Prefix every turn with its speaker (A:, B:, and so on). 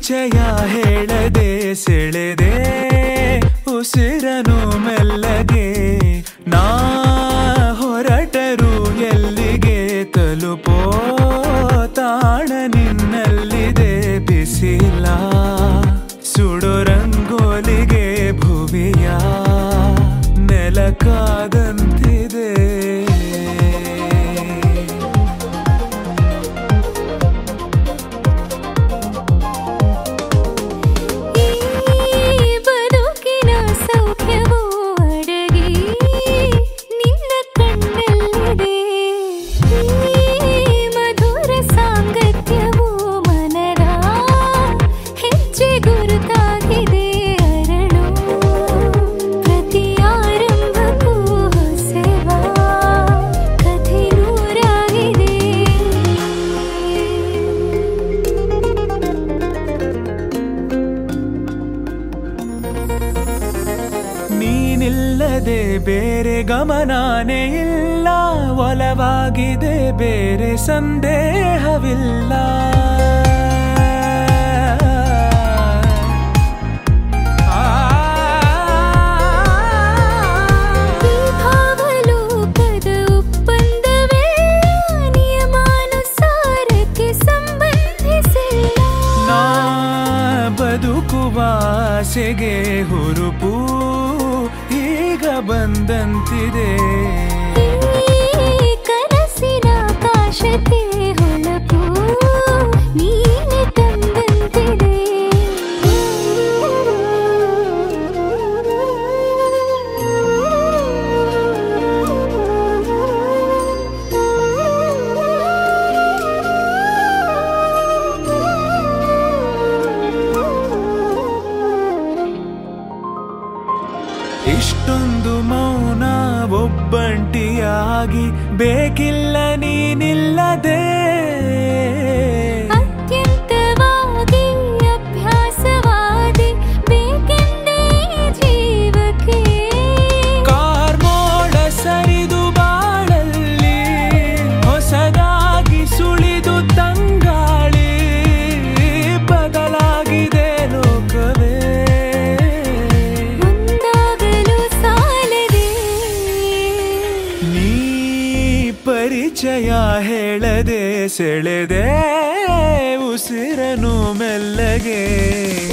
A: ಪರಿಚಯ ಹೇಳದೆ ಸೆಳೆದೆ ಉಸಿರನು ಮೆಲ್ಲಗೆ ನಾ ಹೊರಟರು ಎಲ್ಲಿಗೆ ತಲುಪೋ ತಾಣ ನಿನ್ನಲ್ಲಿದೆ ಬಿಸಿಲ ಸುಡೋ ರಂಗೋಲಿಗೆ ಭುವಿಯ ನೆಲಕಾದಂತಿದೆ
B: ಈ ಬದುಕಿನ ಸೌಖ್ಯವೋ ಅಡಗಿ ನಿನ್ನ ಕಣ್ಣಲ್ಲಿದೆ ಈ ಮಧುರ ಸಾಂಗತ್ಯವೋ ಮನರ ಹೆಜ್ಜೆ ಗುರುತಾಗಿದೆ ಅರಳು ಪ್ರತಿ ಆರಂಭಕ್ಕೂ ಹೊಸವಾ ಕಥೆ ನೂರಾಗಿದೆ
A: ನೀನಿಲ್ಲದೆ ಬೇರೆ ಗಮನಾನೇ ಇಲ್ಲ ಒಲವಾಗಿದೆ ಬೇರೆ ಸಂದೇಹವಿಲ್ಲ
B: ಈ ಭಾವಲೋಕದ ಒಪ್ಪಂದವೆಲ್ಲ ನಿಯಮಾನುಸಾರಕ್ಕೆ ಸಂಬಂಧಿಸಿಲ್ಲ
A: ನಾ ಬದುಕುವ ಆಸೆಗೆ ಹುರುಪು ಈಗ ಬಂದಂತಿದೆ
B: ಈ ಕನಸಿನ ಕಾಶತೆ ಹೊಳಪು ನೀನೆ ತಂದಂತಿದೆ
A: ಇಷ್ಟೊಂದು ಮೌನ ಒಬ್ಬಂಟಿಯಾಗಿ ಬೇಕಿಲ್ಲ ನೀನಿಲ್ಲದೆ
B: ಅತ್ಯಂತವಾಗಿ ಅಭ್ಯಾಸವಾದಿ ಬೇಕೆಂದೇ ಜೀವಕ್ಕೆ
A: ಕಾರ್ಮೋಡ ಸರಿದು ಬಾಳಲ್ಲಿ ಹೊಸದಾಗಿ ಸುಳಿದು ತಂಗಾಳಿ ಬದಲಾಗಿದೆ ಲೋಕವೇ
B: ಒಂದಾಗಲು ಸಾಲದೆ
A: ನೀ ಪರಿಚಯ ಹೇಳದೆ ಸೆಳೆದೆ ಉಸಿರನು ಮೆಲ್ಲಗೆ